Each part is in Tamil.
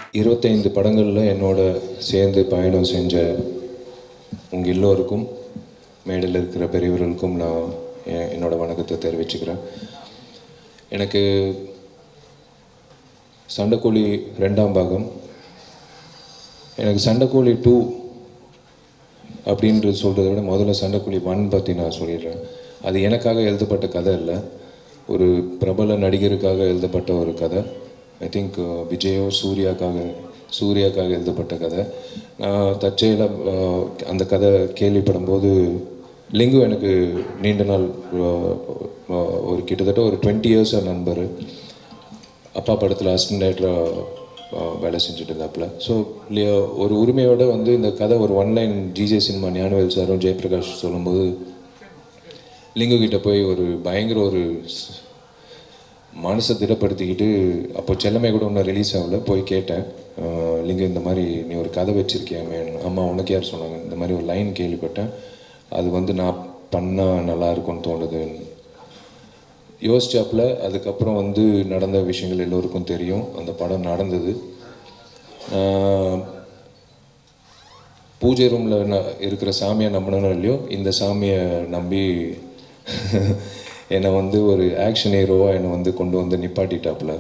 இருபத்தைந்து படங்களில் என்னோட சேர்ந்து பயணம் செஞ்ச உங்கள் எல்லோருக்கும் மேடையில் இருக்கிற பெரியவர்களுக்கும் நான் எ- என்னோட வணக்கத்தை தெரிவிச்சுக்கிறேன் எனக்கு சண்டைக்கோழி ரெண்டாம் பாகம் எனக்கு சண்டைக்கோழி டூ அப்படின்றது சொல்கிறத விட முதல்ல சண்டைக்கோழி ஒன் பற்றி நான் சொல்லிடுறேன் அது எனக்காக எழுதப்பட்ட கதை இல்லை ஒரு பிரபல நடிகருக்காக எழுதப்பட்ட ஒரு கதை ஐ திங்க் விஜயோ சூர்யாக்காக சூர்யாக்காக எழுதப்பட்ட கதை நான் தற்செயலாக அந்த கதை கேள்விப்படும்போது லிங்கு எனக்கு நீண்ட நாள் அஹ், அஹ், ஒரு கிட்டத்தட்ட ஒரு டுவெண்ட்டி இயர்ஸாக நண்பர் அப்பா படத்தில் அசிஸ்டன்ட் டைரக்டராக வேலை செஞ்சுட்டு இருந்தாப்புல ஸோ ஒரு உரிமையோட வந்து இந்த கதை ஒரு ஒன்லைன் ஜிஜே சினிமா ஞானவேல் சாரும் ஜெயபிரகாஷ் சொல்லும்போது லிங்கு கிட்ட போய் ஒரு பயங்கர ஒரு ஸ்- மனசை திடப்படுத்திக்கிட்டு அப்போ செல்லமே கூட ஒன்றும் ரிலீஸ் ஆகல போய் கேட்டேன் அஹ், லிங்கு இந்த மாதிரி நீ ஒரு கதை வச்சிருக்கியாமே அம்மா உனக்கு யார் சொன்னாங்க இந்த மாதிரி ஒரு லைன் கேள்விப்பட்டேன் அது வந்து நான் பண்ணால் நல்லா இருக்கும்னு தோணுது யோசிச்சாப்புல அதுக்கப்புறம் வந்து நடந்த விஷயங்கள் எல்லோருக்கும் தெரியும் அந்த படம் நடந்தது நான் பூஜை ரூமில் இருக்கிற சாமியை நம்பினோ இல்லையோ இந்த சாமியை நம்பி என்னை வந்து ஒரு ஆக்ஷன் ஹீரோவாக என்னை வந்து கொண்டு வந்து நிப்பாட்டிட்டாப்புல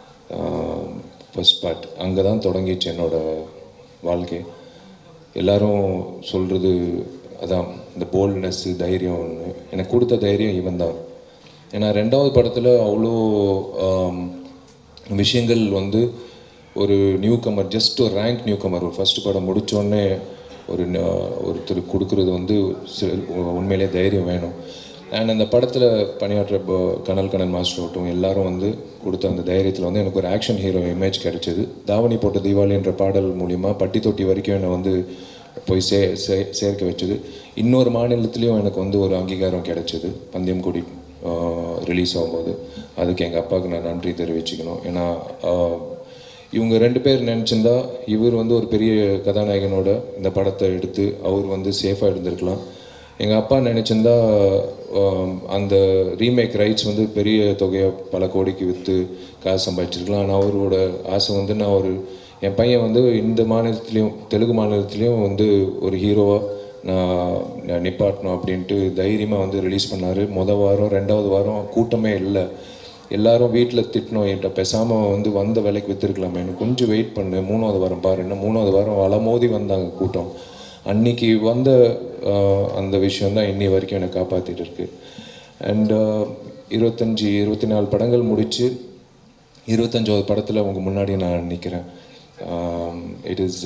ஃபர்ஸ்ட் பார்ட் அங்கே தான் தொடங்கிச்சு என்னோட வாழ்க்கை எல்லாரும் சொல்கிறது அதான் இந்த போல்ட்னஸ்ஸு தைரியம் எனக்கு கொடுத்த தைரியம் இவன் தான் ஏன்னா ரெண்டாவது படத்தில் அவ்வளோ ஆம், விஷயங்கள் வந்து ஒரு நியூ கமர் ஜஸ்ட் ஒரு ரேங்க் நியூ கமர் ஒரு ஃபர்ஸ்ட் படம் முடித்தோடனே ஒரு ந- ஒருத்தர் கொடுக்குறது வந்து சில- உண்மையிலே தைரியம் வேணும் அண்ட் அந்த படத்தில் பணியாற்ற ப- கனல் கண்ணன் மாஸ்டர் ஆகட்டும் எல்லாரும் வந்து கொடுத்த அந்த தைரியத்தில் வந்து எனக்கு ஒரு ஆக்ஷன் ஹீரோ இமேஜ் கிடைச்சது தாவணி போட்ட தீபாவளின்ற பாடல் மூலிமா பட்டி தொட்டி வரைக்கும் என்னை வந்து போய் சே சே- சேர்க்க வச்சது இன்னொரு மாநிலத்துலேயும் எனக்கு வந்து ஒரு அங்கீகாரம் கிடைச்சது பந்தயம் கொடி ரிலீஸ் ஆகும்போது அதுக்கு எங்கள் அப்பாவுக்கு நான் நன்றி தெரிவிச்சுக்கணும் ஏன்னா ஆஹ், இவங்க ரெண்டு பேர் நினச்சிருந்தா இவர் வந்து ஒரு பெரிய கதாநாயகனோட இந்த படத்தை எடுத்து அவர் வந்து சேஃபாக இருந்திருக்கலாம் எங்கள் அப்பா நினச்சிருந்தா அந்த ரீமேக் ரைட்ஸ் வந்து பெரிய தொகையாக பல கோடிக்கு விற்று காசு சம்பாதிச்சிருக்கலாம் ஆனால் அவரோட ஆசை வந்து நான் ஒரு என் பையன் வந்து இந்த மாநிலத்துலேயும் தெலுங்கு மாநிலத்துலேயும் வந்து ஒரு ஹீரோவாக நான் நான் நிப்பாட்டணும் அப்படின்ட்டு தைரியமாக வந்து ரிலீஸ் பண்ணார் மொதல் வாரம் ரெண்டாவது வாரம் கூட்டமே இல்லை எல்லாரும் வீட்டில் திட்டணும் என்கிட்ட பேசாமல் வந்து வந்த விலைக்கு விற்றுருக்கலாமே எனக்கு கொஞ்சம் வெயிட் பண்ணு மூணாவது வாரம் பாரு என்ன மூணாவது வாரம் அலமோதி வந்தாங்க கூட்டம் அன்னைக்கு வந்த ஆஹ், அந்த விஷயம் தான் இன்னி வரைக்கும் என்னை காப்பாற்றிட்டு இருக்கு அண்ட் இருபத்தஞ்சி இருபத்தி நாலு படங்கள் முடித்து இருபத்தஞ்சாவது படத்தில் உங்கள் முன்னாடி நான் நிற்கிறேன் இட் இஸ்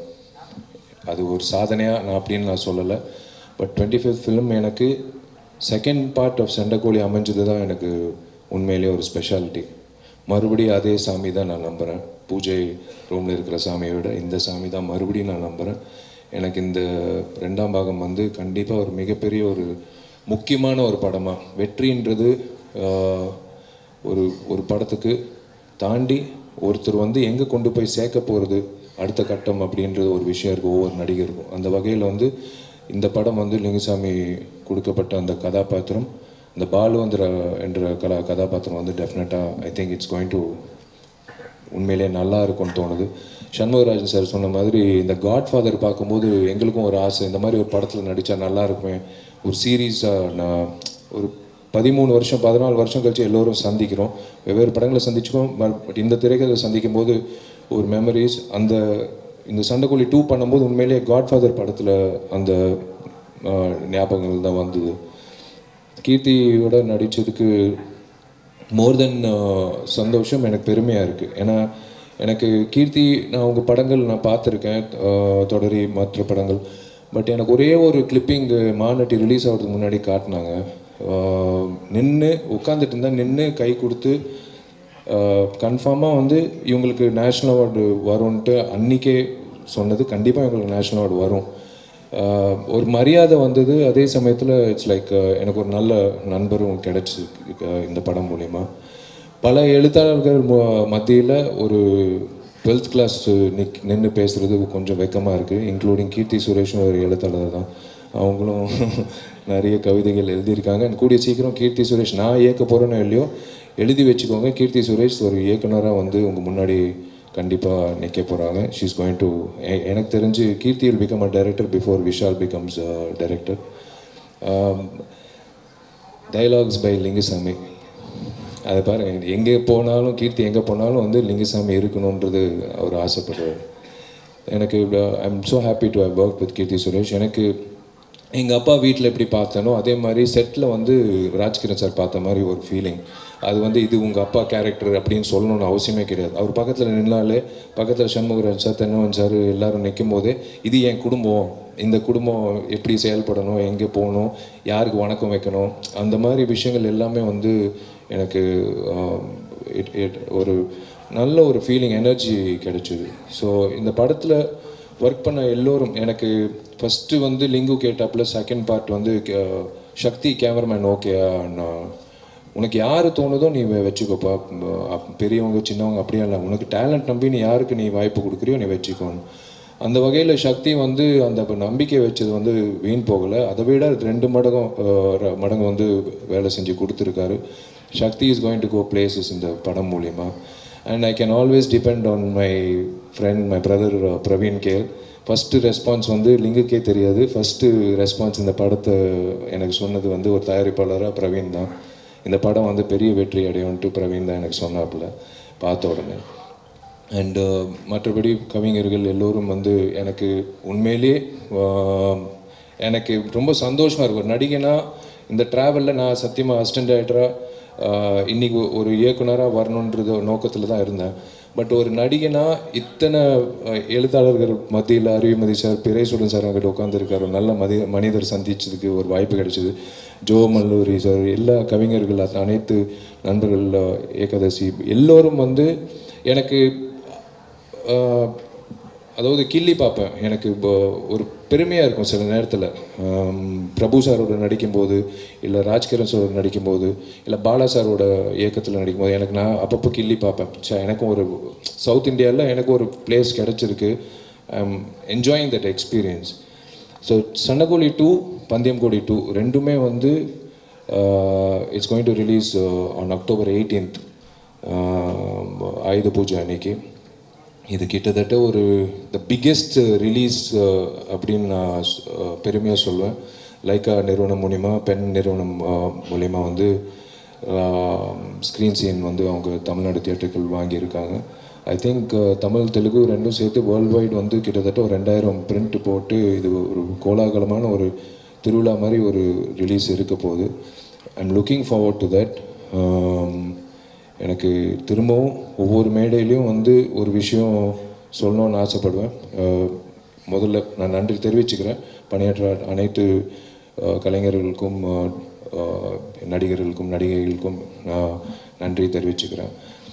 அது ஒரு சாதனையாக நான் அப்படின்னு நான் சொல்லலை பட் டுவெண்ட்டி ஃபிஃப்த் ஃபிலிம் எனக்கு செகண்ட் பார்ட் ஆஃப் சண்டைக்கோழி அமைஞ்சது தான் எனக்கு உண்மையிலேயே ஒரு ஸ்பெஷாலிட்டி மறுபடியும் அதே சாமி தான் நான் நம்புகிறேன் பூஜை ரூமில் இருக்கிற சாமியை விட இந்த சாமி தான் மறுபடியும் நான் நம்புகிறேன் எனக்கு இந்த ரெண்டாம் பாகம் வந்து கண்டிப்பாக ஒரு மிகப்பெரிய ஒரு முக்கியமான ஒரு படமாக வெற்றின்றது ஆஹ், ஒரு ஒரு படத்துக்கு தாண்டி ஒருத்தர் வந்து எங்கே கொண்டு போய் சேர்க்க போகிறது அடுத்த கட்டம் அப்படின்றது ஒரு விஷயம் இருக்குது ஒவ்வொரு நடிகருக்கும் அந்த வகையில் வந்து இந்த படம் வந்து லிங்குசாமி கொடுக்கப்பட்ட அந்த கதாபாத்திரம் இந்த பாலுவந்திர என்ற கலா கதாபாத்திரம் வந்து டெஃபினட்டாக I think it's going to உண்மையிலே நல்லா இருக்கும்னு தோணுது சண்முகராஜன் சார் சொன்ன மாதிரி இந்த காட்ஃபாதர் பார்க்கும்போது எங்களுக்கும் ஒரு ஆசை இந்த மாதிரி ஒரு படத்தில் நடித்தா நல்லா இருக்குமே ஒரு சீரீஸாக நான் ஒரு பதிமூணு வருஷம் பதினாலு வருஷம் கழிச்சு எல்லோரும் சந்திக்கிறோம் வெவ்வேறு படங்களை சந்திச்சுக்கோம் பட் இந்த திரைக்கதை சந்திக்கும் போது ஒரு மெமரிஸ் அந்த இந்த சண்டைக்குழி டூ பண்ணும்போது உண்மையிலேயே காட்ஃபாதர் படத்தில் அந்த ஆஹ், ஞாபகங்கள் தான் வந்தது கீர்த்தியோட நடித்ததுக்கு மோர் தென் சந்தோஷம் எனக்கு பெருமையாக இருக்குது ஏன்னா எனக்கு கீர்த்தி நான் உங்கள் படங்கள் நான் பார்த்துருக்கேன் அஹ், தொடரி மற்ற படங்கள் பட் எனக்கு ஒரே ஒரு கிளிப்பிங் மாநட்டி ரிலீஸ் ஆகிறதுக்கு முன்னாடி காட்டினாங்க நின்று உட்காந்துட்டு இருந்தால் நின்று கை கொடுத்து கன்ஃபார்மாக வந்து இவங்களுக்கு நேஷ்னல் அவார்டு வரும்ன்ட்டு அன்றைக்கே சொன்னது கண்டிப்பாக இவங்களுக்கு நேஷ்னல் அவார்டு வரும் ஆஹ் ஒரு மரியாதை வந்தது அதே சமயத்தில் இட்ஸ் லைக் எனக்கு ஒரு நல்ல நண்பரும் கிடைச்சி இந்த படம் மூலிமா பல எழுத்தாளர்கள் மத்தியில் ஒரு டுவெல்த் கிளாஸ் நிக் நின்று பேசுகிறது கொஞ்சம் வெக்கமாக இருக்குது இன்க்ளூடிங் கீர்த்தி சுரேஷும் ஒரு எழுத்தாளர் தான் அவங்களும் நிறைய கவிதைகள் எழுதியிருக்காங்க And கூடிய சீக்கிரம் கீர்த்தி சுரேஷ் நான் இயக்க போகிறேன்னு இல்லையோ எழுதி வச்சுக்கோங்க கீர்த்தி சுரேஷ் ஒரு இயக்குனராக வந்து உங்கள் முன்னாடி கண்டிப்பாக நிற்க போகிறாங்க ஷீஸ் கோயிங் டு எனக்கு தெரிஞ்சு Keerthi will become a director before Vishal becomes director dialogues by Lingusamy அதை பாருங்க எங்கே போனாலும் கீர்த்தி எங்கே போனாலும் வந்து லிங்குசாமி இருக்கணுன்றது அவர் ஆசைப்படுறாரு எனக்கு I am so happy to have work with Keerthi Suresh எனக்கு எங்கள் அப்பா வீட்டில் எப்படி பார்த்தனோ அதே மாதிரி செட்டில் வந்து ராஜ்கிரண் சார் பார்த்த மாதிரி ஒரு ஃபீலிங் அது வந்து இது உங்கள் அப்பா கேரக்டர் அப்படின்னு சொல்லணும்னு அவசியமே கிடையாது அவர் பக்கத்தில் நின்னாலே பக்கத்தில் சண்முகராஜ் சார் தென்னவன் சார் எல்லாரும் நிற்கும் போதே இது என் குடும்பம் இந்த குடும்பம் எப்படி செயல்படணும் எங்கே போகணும் யாருக்கு வணக்கம் வைக்கணும் அந்த மாதிரி விஷயங்கள் எல்லாமே வந்து எனக்கு ஆஹ், it- it- ஒரு நல்ல ஒரு ஃபீலிங் எனர்ஜி கிடைச்சிது ஸோ இந்த படத்தில் ஒர்க் பண்ண எல்லோரும் எனக்கு ஃபஸ்ட்டு வந்து லிங்கு கேட்டாப்புல செகண்ட் பார்ட் வந்து க- சக்தி கேமராமேன் ஓகேயா நான் உனக்கு யார் தோணுதோ நீ வெ- வச்சுக்கோப்பா அப்~ பெரியவங்க சின்னவங்க அப்படியே இல்லை உனக்கு டேலண்ட் நம்பி நீ யாருக்கு நீ வாய்ப்பு கொடுக்குறியோ நீ வச்சுக்கோணும் அந்த வகையில் சக்தி வந்து அந்த ப- நம்பிக்கை வச்சது வந்து வீண் போகலை அதை விட ரெண்டு மடங்கும் அஹ், ர- மடங்கு வந்து வேலை செஞ்சு கொடுத்துருக்காரு Sakthi is going to go places இந்த படம் மூலிமா and I can always depend on my friend my brother Praveen K L first response வந்து லிங்குக்கே தெரியாது ஃபஸ்ட்டு ரெஸ்பான்ஸ் இந்த படத்தை எனக்கு சொன்னது வந்து ஒரு தயாரிப்பாளராக பிரவீன் தான் இந்த படம் வந்து பெரிய வெற்றி அடையும்ட்டு பிரவீன் தான் எனக்கு சொன்னாப்புல பார்த்த உடனே அண்டு மற்றபடி கவிஞர்கள் எல்லோரும் வந்து எனக்கு உண்மையிலேயே ஆஹ், எனக்கு ரொம்ப சந்தோஷமாக இருக்கும் ஒரு நடிகனா இந்த ட்ராவலில் நான் சத்தியமாக அசிஸ்டன்ட் டைரக்டராக இன்றைக்கி ஒரு இயக்குனராக வரணுன்றது நோக்கத்தில் தான் இருந்தேன் பட் ஒரு நடிகனா இத்தனை அஹ், எழுத்தாளர்கள் மத்தியில் அறிவுமதி சார் பிறைசுடன் சார் அங்கிட்ட உட்காந்துருக்காரு நல்ல மதி மனிதர் சந்திச்சதுக்கு ஒரு வாய்ப்பு கிடைச்சிது ஜோ மல்லூரி சார் எல்லா கவிஞர்கள் அத்த- அனைத்து நண்பர்கள் அஹ், ஏகாதசி எல்லோரும் வந்து எனக்கு ஆஹ், அதாவது கிள்ளி பார்ப்பேன் எனக்கு இப்போ ஒரு பெருமையாக இருக்கும் சில நேரத்தில் பிரபு சாரோட நடிக்கும்போது இல்லை ராஜ்கிரண் சாரோட நடிக்கும்போது இல்லை பாலா சாரோட இயக்கத்தில் நடிக்கும்போது எனக்கு நான் அப்பப்போ கிள்ளி பார்ப்பேன் ச்சே, எனக்கும் ஒரு சவுத் இந்தியாவில் எனக்கு ஒரு பிளேஸ் கிடச்சிருக்கு I am enjoying that experience so Sandakozhi two Pandhayam Kodi two ரெண்டுமே வந்து it's going to release on October eighteenth Ayudha Puja அன்னைக்கு இது கிட்டத்தட்ட ஒரு த பிக்கெஸ்ட் ரிலீஸ் அப்படின்னு நான் பெருமையாக சொல்வேன் லைக்கா நிறுவனம் மூலிமா பென் நிறுவனம் uh, மூலிமா வந்து ஸ்க்ரீன் சீன் வந்து அவங்க தமிழ்நாடு தியேட்டர்கள் வாங்கியிருக்காங்க ஐ திங்க் தமிழ் தெலுங்கு ரெண்டும் சேர்த்து வேர்ல்டு வைட் வந்து கிட்டத்தட்ட ஒரு ரெண்டாயிரம் பிரிண்ட் போட்டு இது ஒரு கோலாகலமான ஒரு திருவிழா மாதிரி ஒரு ரிலீஸ் இருக்க போகுது I am looking forward to that எனக்கு திரும்பவும் ஒவ்வொரு மேடையிலையும் வந்து ஒரு விஷயம் சொல்லணும்னு ஆசைப்படுவேன் அஹ், முதல்ல நான் நன்றி தெரிவிச்சுக்கிறேன் பணியாற்ற அனைத்து அஹ், கலைஞர்களுக்கும் அஹ், அஹ், நடிகர்களுக்கும் நடிகைகளுக்கும் நான் நன்றி தெரிவிச்சுக்கிறேன்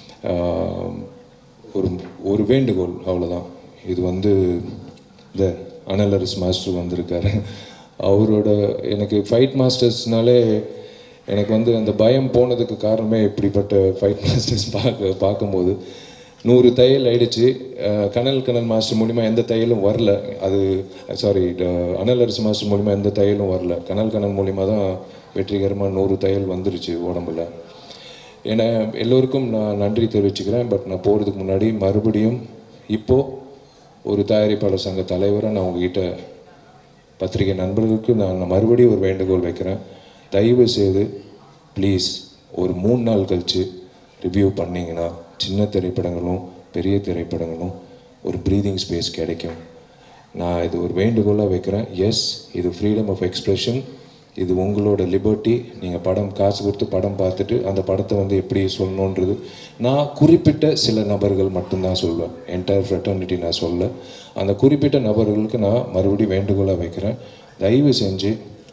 அஹ், ஒரு ஒரு வேண்டுகோள் அவ்வளோதான் இது வந்து இந்த அனலரஸ் மாஸ்டர் வந்திருக்காரு அவரோட எனக்கு ஃபைட் மாஸ்டர்ஸ்னாலே எனக்கு வந்து அந்த பயம் போனதுக்கு காரணமே இப்படிப்பட்ட ஃபைட் மாஸ்டர்ஸ் பார்க்க பார்க்கும்போது நூறு தையல் ஆயிடுச்சு அஹ், கனல் கனல் மாஸ்டர் மூலிமா எந்த தையலும் வரல அது சாரி அனலரசு மாஸ்டர் மூலிமா எந்த தையலும் வரல கனல் கனல் மூலிமா தான் வெற்றிகரமாக நூறு தையல் வந்துருச்சு உடம்புல ஏன்னா எல்லோருக்கும் நான் நன்றி தெரிவிச்சுக்கிறேன் பட் நான் போகிறதுக்கு முன்னாடி மறுபடியும் இப்போது ஒரு தயாரிப்பாளர் சங்க தலைவராக நான் உங்ககிட்ட பத்திரிகை நண்பர்களுக்கு நான் மறுபடியும் ஒரு வேண்டுகோள் வைக்கிறேன் தயவு செய்து ப்ளீஸ் ஒரு மூணு நாள் கழித்து ரிவ்யூ பண்ணிங்கன்னா சின்ன திரைப்படங்களும் பெரிய திரைப்படங்களும் ஒரு ப்ரீதிங் ஸ்பேஸ் கிடைக்கும் நான் இது ஒரு வேண்டுகோளாக வைக்கிறேன் எஸ் இது ஃப்ரீடம் ஆஃப் எக்ஸ்பிரஷன் இது உங்களோட லிபர்ட்டி நீங்கள் படம் காசு கொடுத்து படம் பார்த்துட்டு அந்த படத்தை வந்து எப்படி சொல்லணுன்றது நான் குறிப்பிட்ட சில நபர்கள் மட்டும்தான் சொல்வேன் என்டையர் ஃப்ரெட்டர்னிட்டி நான் சொல்ல அந்த குறிப்பிட்ட நபர்களுக்கு நான் மறுபடியும் வேண்டுகோளாக வைக்கிறேன் தயவு செஞ்சு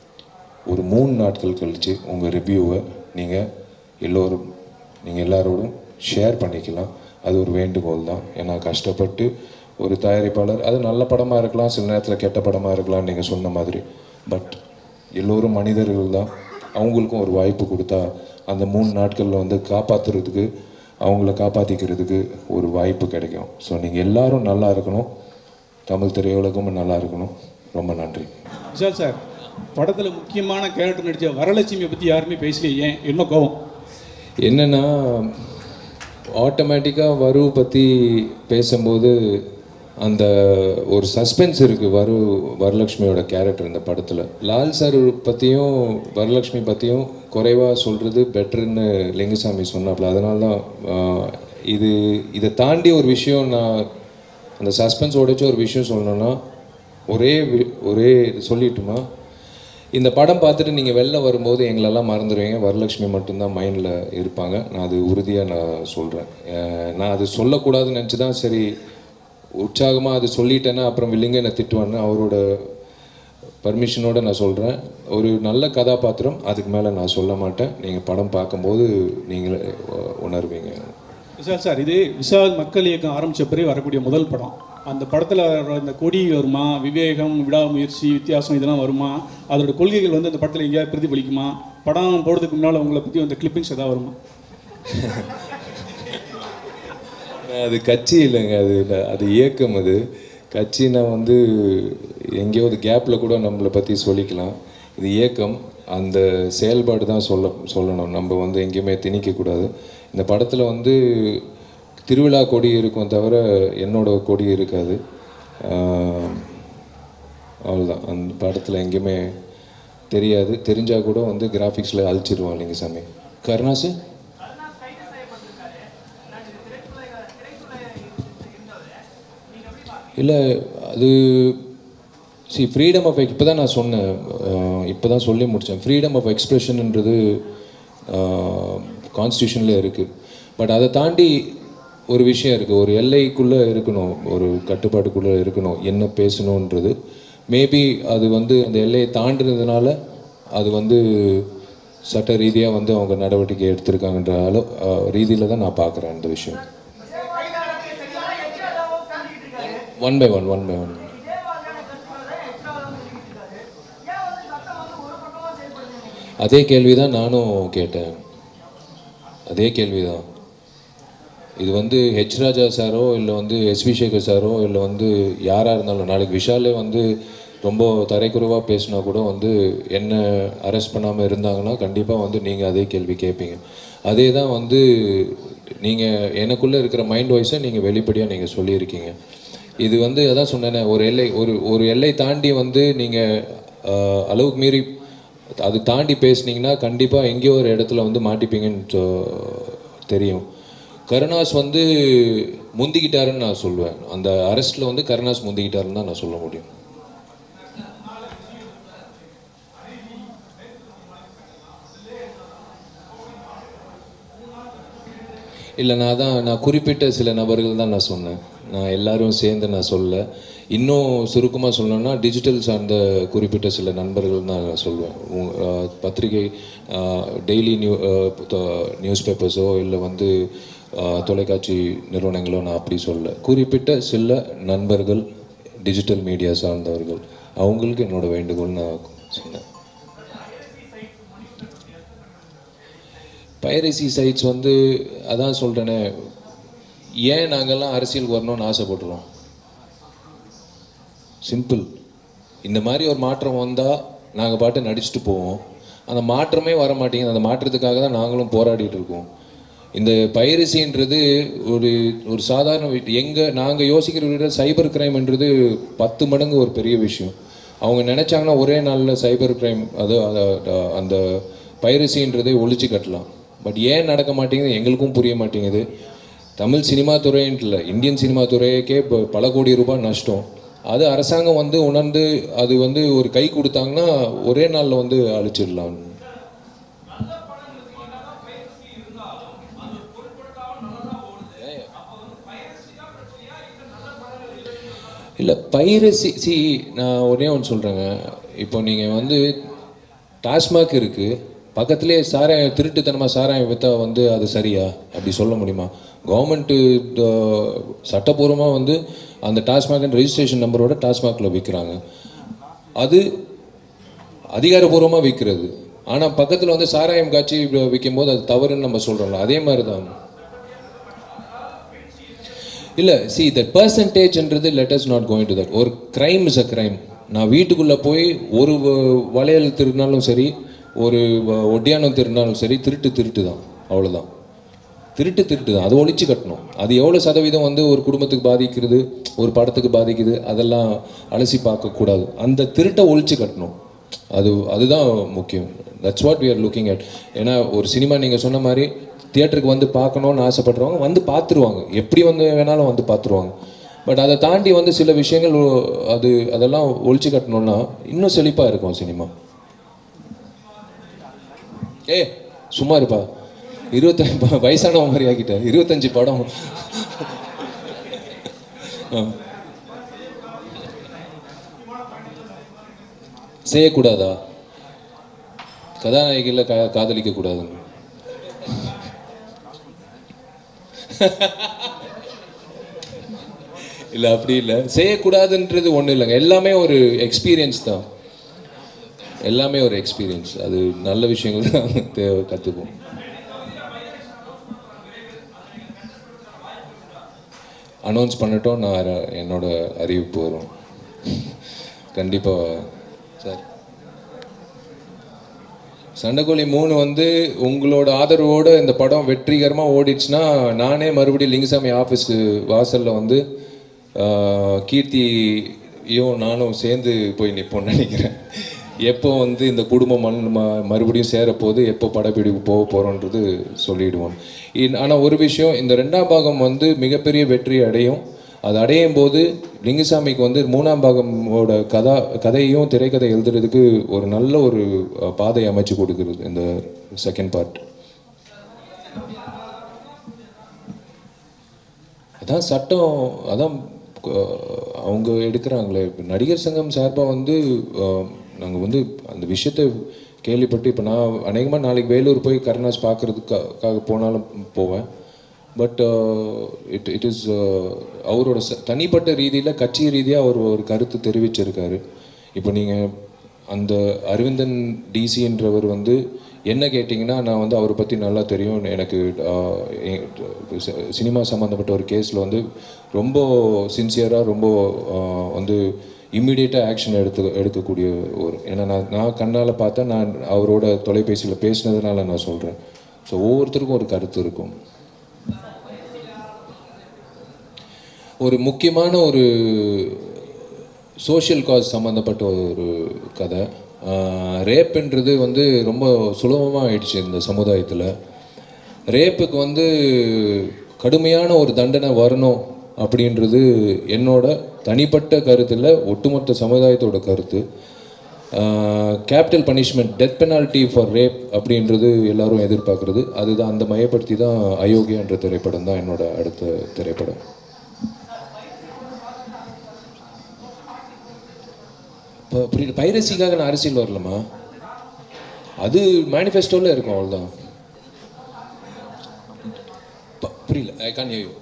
ஒரு மூணு நாட்கள் கழித்து உங்கள் ரிவ்யூவை நீங்கள் எல்லோரும் நீங்கள் எல்லாரோடும் ஷேர் பண்ணிக்கலாம் அது ஒரு வேண்டுகோள் தான் ஏன்னா கஷ்டப்பட்டு ஒரு தயாரிப்பாளர் அது நல்ல படமாக இருக்கலாம் சில நேரத்தில் கெட்ட படமாக இருக்கலாம் நீங்கள் சொன்ன மாதிரி பட் எல்லோரும் மனிதர்கள் தான் அவங்களுக்கும் ஒரு வாய்ப்பு கொடுத்தா அந்த மூணு நாட்களில் வந்து காப்பாற்றுறதுக்கு அவங்கள காப்பாற்றிக்கிறதுக்கு ஒரு வாய்ப்பு கிடைக்கும் ஸோ நீங்கள் எல்லாரும் நல்லா இருக்கணும் தமிழ் திரையுலகமும் நல்லா இருக்கணும் ரொம்ப நன்றி விஷால் சார் படத்தில் முக்கியமான கேரக்டர் நடித்த வரலட்சுமியை பற்றி யாருமே பேசலையே ஏன் என்ன கோவம் என்னன்னா ஆட்டோமேட்டிக்காக வரு பற்றி பேசும்போது அந்த ஒரு சஸ்பென்ஸ் இருக்குது வரு வரலட்சுமியோட கேரக்டர் இந்த படத்தில் லால் சார் பற்றியும் வரலட்சுமி பற்றியும் குறைவாக சொல்கிறது பெட்டர்னு லிங்குசாமி சொன்னாப்புல அதனால தான் ஆஹ், இது இதை தாண்டி ஒரு விஷயம் நான் அந்த சஸ்பென்ஸ் உடைச்ச ஒரு விஷயம் சொல்லணும்னா ஒரே வி- ஒரே இது சொல்லட்டுமா இந்த படம் பார்த்துட்டு நீங்கள் வெளில வரும்போது எங்களெல்லாம் மறந்துடுவீங்க வரலட்சுமி மட்டும்தான் மைண்டில் இருப்பாங்க நான் அது உறுதியாக நான் சொல்கிறேன் நான் அது சொல்லக்கூடாதுன்னு நினச்சி தான் சரி உற்சாகமாக அது சொல்லிட்டேன்னா அப்புறம் வில்லிங்க என்னை திட்டுவான்னு அவரோட பர்மிஷனோட நான் சொல்கிறேன் ஒரு நல்ல கதாபாத்திரம் அதுக்கு மேலே நான் சொல்ல மாட்டேன் நீங்கள் படம் பார்க்கும்போது நீங்களே உ- உணர்வீங்க விஷால் சார் இது விஷால் மக்கள் இயக்கம் ஆரம்பிச்ச பிறகு வரக்கூடிய முதல் படம் அந்த படத்தில் இந்த கொடி வருமா விவேகம் விடாமுயற்சி வித்தியாசம் இதெல்லாம் வருமா அதோட கொள்கைகள் வந்து அந்த படத்தில் எங்கேயாவது பிரதிபலிக்குமா படம் போடுறதுக்கு முன்னால் உங்களை பற்றி அந்த கிளிப்பிங்ஸ் ஏதாவது வருமா அது கட்சி இல்லைங்க அது இல்ல- அது இயக்கம் அது கட்சினா வந்து எங்கேயோ ஒரு கேப்பில் கூட நம்மளை பற்றி சொல்லிக்கலாம் இது இயக்கம் அந்த செயல்பாடு தான் சொல்ல சொல்லணும் நம்ம வந்து எங்கேயுமே திணிக்கக்கூடாது இந்த படத்தில் வந்து திருவிழா கொடி இருக்கும் தவிர என்னோட கொடி இருக்காது ஆஹ், அவ்வளோதான் அந்த படத்தில் எங்கேயுமே தெரியாது தெரிஞ்சால் கூட வந்து கிராஃபிக்ஸில் அழிச்சிருவான் லிங்கசாமி கருணாசு இல்லை அது சி ஃப்ரீடம் ஆஃப் இப்போ தான் நான் சொன்னேன் இப்போ தான் சொல்லி முடித்தேன் ஃப்ரீடம் ஆஃப் எக்ஸ்பிரஷன்ன்றது கான்ஸ்டியூஷனில் இருக்குது பட் அதை தாண்டி ஒரு விஷயம் இருக்குது ஒரு எல்லைக்குள்ளே இருக்கணும் ஒரு கட்டுப்பாட்டுக்குள்ளே இருக்கணும் என்ன பேசணுன்றது மேபி அது வந்து அந்த எல்லையை தாண்டினதுனால அது வந்து சட்ட ரீதியாக வந்து அவங்க நடவடிக்கை எடுத்திருக்காங்கன்ற அளவு ரீதியில் தான் நான் பார்க்குறேன் அந்த விஷயம் one by one one by one அதே கேள்வி தான் நானும் கேட்டேன் அதே கேள்வி தான் இது வந்து ஹெச் ராஜா சாரோ இல்லை வந்து எஸ்வி சேகர் சாரோ இல்லை வந்து யாராக இருந்தாலும் நாளைக்கு விஷாலே வந்து ரொம்ப தரைக்குறைவாக பேசினா கூட வந்து என்ன அரெஸ்ட் பண்ணாமல் இருந்தாங்கன்னா கண்டிப்பாக வந்து நீங்கள் அதே கேள்வி கேட்பீங்க அதே தான் வந்து நீங்கள் எனக்குள்ளே இருக்கிற மைண்ட் வாய்ஸை நீங்கள் வெளிப்படையாக நீங்கள் சொல்லியிருக்கீங்க இது வந்து அதான் சொன்னேனே ஒரு எல்லை ஒரு ஒரு எல்லை தாண்டி வந்து நீங்கள் அளவுக்கு மீறி அது தாண்டி பேசுனீங்கன்னா கண்டிப்பாக எங்கேயோ ஒரு இடத்துல வந்து மாட்டிப்பீங்கன்னு சொ- தெரியும் கருணாஸ் வந்து முந்திக்கிட்டாருன்னு நான் சொல்லுவேன் அந்த அரெஸ்ட்டில் வந்து கருணாஸ் முந்திக்கிட்டாருன்னு தான் நான் சொல்ல முடியும் இல்லை நான் தான் நான் குறிப்பிட்ட சில நபர்கள் தான் நான் சொன்னேன் நான் எல்லாரும் சேர்ந்து நான் சொல்ல இன்னும் சுருக்கமாக சொல்லணும்னா டிஜிட்டல் சார்ந்த குறிப்பிட்ட சில நண்பர்கள் தான் நான் சொல்லுவேன் உங்க- ஆஹ் பத்திரிகை டெய்லி நியூ நியூஸ் பேப்பர்ஸோ இல்லை வந்து ஆஹ் தொலைக்காட்சி நிறுவனங்களோ நான் அப்படி சொல்ல குறிப்பிட்ட சில நண்பர்கள் டிஜிட்டல் மீடியா சார்ந்தவர்கள் அவங்களுக்கு என்னோட வேண்டுகோள் நான் சொன்னேன் பைரசி சைட்ஸ் வந்து அதான் சொல்கிறேனே ஏன் நாங்கள்லாம் அரசியலுக்கு வரணும்னு ஆசைப்படுறோம் சிம்பிள் இந்த மாதிரி ஒரு மாற்றம் வந்தால் நாங்கள் பாட்டு நடிச்சுட்டு போவோம் அந்த மாற்றமே வர மாட்டேங்குது அந்த மாற்றத்துக்காக தான் நாங்களும் போராடிட்டு இருக்கோம் இந்த பைரசின்றது ஒரு ஒரு சாதாரண வீட்டு எங்கள் நாங்கள் யோசிக்கிற விட சைபர் கிரைம்ன்றது பத்து மடங்கு ஒரு பெரிய விஷயம் அவங்க நினச்சாங்கன்னா ஒரே நாளில் சைபர் கிரைம் அது அத- அந்த பைரசின்றதை ஒழிச்சு கட்டலாம் பட் ஏன் நடக்க மாட்டேங்குது எங்களுக்கும் புரிய மாட்டேங்குது தமிழ் சினிமா துறைன்ட்டு இல்லை இந்தியன் சினிமா துறைக்கே இப்போ பல கோடி ரூபாய் நஷ்டம் அது அரசாங்கம் வந்து உணர்ந்து அது வந்து ஒரு கை கொடுத்தாங்கன்னா ஒரே நாளில் வந்து அழிச்சிடலாம் இல்லை பைரசி சி நான் ஒரே ஒன்று சொல்கிறேங்க இப்போ நீங்கள் வந்து டாஸ்மாக் இருக்குது பக்கத்துலேயே சாராயம் திருட்டுத்தனமாக சாராயம் விற்றா வந்து அது சரியா அப்படி சொல்ல முடியுமா கவர்மெண்ட்டு சட்டப்பூர்வமாக வந்து அந்த டாஸ்மாக் ரெஜிஸ்ட்ரேஷன் நம்பரோட டாஸ்மாகில் விற்கிறாங்க அது அதிகாரப்பூர்வமாக விற்கிறது ஆனால் பக்கத்தில் வந்து சாராயம் காய்ச்சி விற்கும்போது அது தவறுன்னு நம்ம சொல்கிறோம்ல அதே மாதிரி தான் இல்லை சி தட் பர்சன்டேஜ்ன்றது let us not going to that ஒரு கிரைம் இஸ் அ கிரைம் நான் வீட்டுக்குள்ளே போய் ஒரு வ- வளையல் திருடினாலும் சரி ஒரு வ- ஒட்டியானம் திருடினாலும் சரி திருட்டு திருட்டு தான் அவ்வளோதான் திருட்டு திருட்டு தான் அது ஒழிச்சு கட்டணும் அது எவ்வளோ சதவீதம் வந்து ஒரு குடும்பத்துக்கு பாதிக்கிறது ஒரு படத்துக்கு பாதிக்குது அதெல்லாம் அலசி பார்க்கக்கூடாது அந்த திருட்டை ஒழிச்சு கட்டணும் அது அதுதான் முக்கியம் that's what we are looking at ஏன்னா ஒரு சினிமா நீங்கள் சொன்ன மாதிரி தியேட்டருக்கு வந்து பார்க்கணுன்னு ஆசைப்படுறவங்க வந்து பார்த்துருவாங்க எப்படி வந்து வேணாலும் வந்து பார்த்துருவாங்க பட் அதை தாண்டி வந்து சில விஷயங்கள் ஒ- அது அதெல்லாம் ஒழிச்சு கட்டணும்னா இன்னும் செழிப்பாக இருக்கும் சினிமா ஏ சும்மா இருப்பா இருபத்தஞ்சு வயசானவ மாதிரி ஆக்கிட்ட இருபத்தஞ்சு படம் ஆ. செய்யக்கூடாதா கதாநாயகியில் கா காதலிக்க கூடாதுங்க இல்லை அப்படி இல்லை செய்யக்கூடாதுன்றது ஒன்றும் இல்லைங்க எல்லாமே ஒரு எக்ஸ்பீரியன்ஸ் தான் எல்லாமே ஒரு எக்ஸ்பீரியன்ஸ் அது நல்ல விஷயங்கள் தான் தேவை கற்றுப்போம் அனௌன்ஸ் பண்ணட்டும் நான் அர- என்னோட அறிவிப்பு வரும் கண்டிப்பாக சார் சண்டைக்கோழி மூணு வந்து உங்களோட ஆதரவோட இந்த படம் வெற்றிகரமாக ஓடிடுச்சுன்னா நானே மறுபடியும் லிங்கசாமி ஆஃபீஸ் வாசலில் வந்து ஆஹ், கீர்த்தியும் நானும் சேர்ந்து போய் நிற்போம்னு நினைக்கிறேன் எப்போ வந்து இந்த குடும்பம் மண் ம- மறுபடியும் சேரப்போகுது எப்போ படப்பிடிப்பு போக போகிறோன்றது சொல்லிடுவோம் ஆனால் ஒரு விஷயம் இந்த ரெண்டாம் பாகம் வந்து மிகப்பெரிய வெற்றி அடையும் அது அடையும் போது லிங்குசாமிக்கு வந்து மூணாம் பாகமோட கதா கதையும் திரைக்கதை எழுதுறதுக்கு ஒரு நல்ல ஒரு அஹ், பாதை அமைச்சு கொடுக்குறது இந்த செகண்ட் பார்ட் அதான் சட்டம் அதான் அஹ், அவங்க எடுக்கிறாங்களே இப்ப நடிகர் சங்கம் சார்பாக வந்து நாங்கள் வந்து அந்த விஷயத்தை கேள்விப்பட்டு இப்போ நான் அநேகமாக நாளைக்கு வேலூர் போய் கருணாஸ் பார்க்குறதுக்காக போனாலும் போவேன் பட் இட் இட் இஸ் அவரோட ச- தனிப்பட்ட ரீதியில் கட்சி ரீதியாக அவர் ஒரு கருத்து தெரிவிச்சிருக்காரு இப்போ நீங்கள் அந்த அரவிந்தன் டிசின்றவர் வந்து என்ன கேட்டிங்கன்னா நான் வந்து அவரை பற்றி நல்லா தெரியும் எனக்கு ஆஹ், எ- சி- சினிமா சம்மந்தப்பட்ட ஒரு கேஸில் வந்து ரொம்ப சின்சியராக ரொம்ப ஆஹ், வந்து இம்மிடியேட்டாக ஆக்ஷன் எடுத்து எடுக்கக்கூடிய ஒரு ஏன்னா நான் நான் கண்ணால் பார்த்தா நான் அவரோட தொலைபேசியில் பேசினதுனால நான் சொல்கிறேன் ஸோ ஒவ்வொருத்தருக்கும் ஒரு கருத்து இருக்கும் ஒரு முக்கியமான ஒரு சோஷியல் காஸ் சம்மந்தப்பட்ட ஒரு கதை ரேப்புன்றது வந்து ரொம்ப சுலபமாக ஆயிடுச்சு இந்த சமுதாயத்தில் ரேப்புக்கு வந்து கடுமையான ஒரு தண்டனை வரணும் அப்படின்றது என்னோட தனிப்பட்ட கருத்தில் ஒட்டுமொத்த சமுதாயத்தோட கருத்து capital punishment death penalty for rape அப்படின்றது எல்லாரும் எதிர்பார்க்குறது அதுதான் அந்த மையப்படுத்தி தான் அயோக்கியன்ற திரைப்படம் தான் என்னோட அடுத்த திரைப்படம் இப்போ புரியல பைரசிக்காக நான் அரசியல் வரலமா அது மேனிஃபெஸ்டோவில் இருக்கும் அவ்வளோதான் ப- புரியல ஐ கான் யூ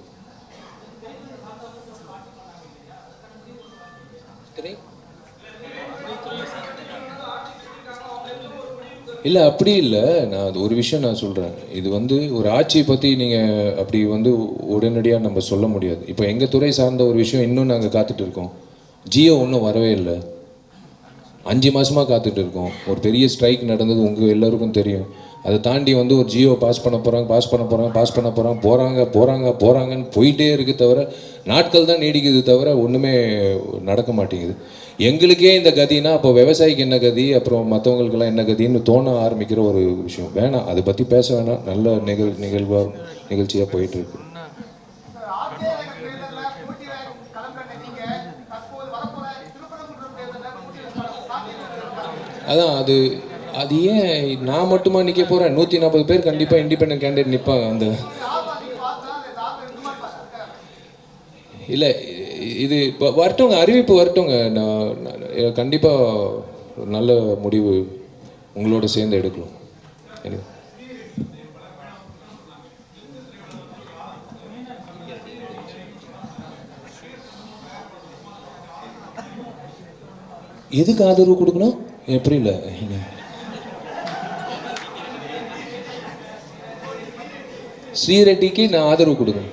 இல்லை அப்படி இல்லை நான் அது ஒரு விஷயம் நான் சொல்கிறேன் இது வந்து ஒரு ஆட்சியை பற்றி நீங்கள் அப்படி வந்து உடனடியாக நம்ம சொல்ல முடியாது இப்போ எங்கள் துறை சார்ந்த ஒரு விஷயம் இன்னும் நாங்கள் காத்துட்டு இருக்கோம் ஜியோ இன்னும் வரவே இல்லை அஞ்சு மாசமா காத்துட்டு இருக்கோம் ஒரு பெரிய ஸ்ட்ரைக் நடந்தது உங்க எல்லாருக்கும் தெரியும் அதை தாண்டி வந்து ஒரு ஜியோ பாஸ் பண்ண போறாங்க பாஸ் பண்ண போறாங்க பாஸ் பண்ண போறாங்க போறாங்க போறாங்க போறாங்கன்னு போயிட்டே இருக்கு தவிர நாட்கள் தான் நீடிக்குது தவிர ஒண்ணுமே நடக்க மாட்டேங்குது எங்களுக்கே இந்த கதினா அப்போ விவசாயிக்கு என்ன கதி அப்புறம் மற்றவங்களுக்கெல்லாம் என்ன கதின்னு தோண ஆரம்பிக்கிற ஒரு விஷயம் வேணாம் அதை பற்றி பேச வேணாம் நல்ல நிகழ் நிகழ்வா நிகழ்ச்சியாக போயிட்டு இருக்கு அதான் அது அது ஏன் நான் மட்டுமா நிற்க போகிறேன் நூற்றி நாற்பது பேர் கண்டிப்பாக இண்டிபெண்டன்ட் கேண்டிடேட் நிற்பாங்க அந்த இல்லை இது வ- வரட்டுங்க அறிவிப்பு வரட்டுங்க நான் கண்டிப்பாக நல்ல முடிவு உங்களோட சேர்ந்து எடுக்கலாம் எனக்கு எதுக்கு ஆதரவு கொடுக்கணும் எனக்கு புரியல ஸ்ரீரெட்டிக்கு நான் ஆதரவு கொடுக்கணும்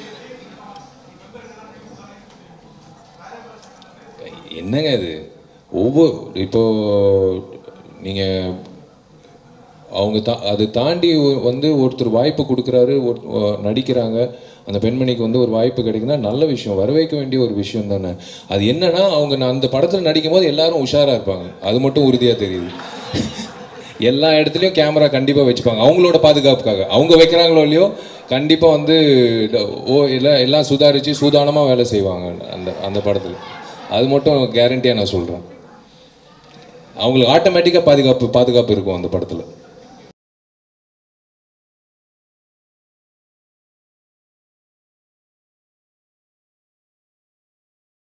என்னங்க இது ஒவ்வொரு இப்போ நீங்கள் அவங்க தா அதை தாண்டி ஒ- வந்து ஒருத்தர் வாய்ப்பு கொடுக்குறாரு ஒரு அஹ் நடிக்கிறாங்க அந்த பெண்மணிக்கு வந்து ஒரு வாய்ப்பு கிடைக்குன்னா நல்ல விஷயம் வரவேற்க வேண்டிய ஒரு விஷயம் தானே அது என்னன்னா அவங்க நான் அந்த படத்தில் நடிக்கும் போது எல்லாரும் உஷாராக இருப்பாங்க அது மட்டும் உறுதியாக தெரியுது எல்லா இடத்துலையும் கேமரா கண்டிப்பாக வச்சுப்பாங்க அவங்களோட பாதுகாப்புக்காக அவங்க வைக்கிறாங்களோ இல்லையோ கண்டிப்பாக வந்து ட- ஓ எல்லாம் எல்லாம் சுதாரித்து சூதானமாக வேலை செய்வாங்க அந்த அந்த படத்தில் அது மட்டும் கேரண்டியாக நான் சொல்கிறேன் அவங்களுக்கு ஆட்டோமேட்டிக்காக பாதுகாப்பு பாதுகாப்பு இருக்கும் அந்த படத்தில்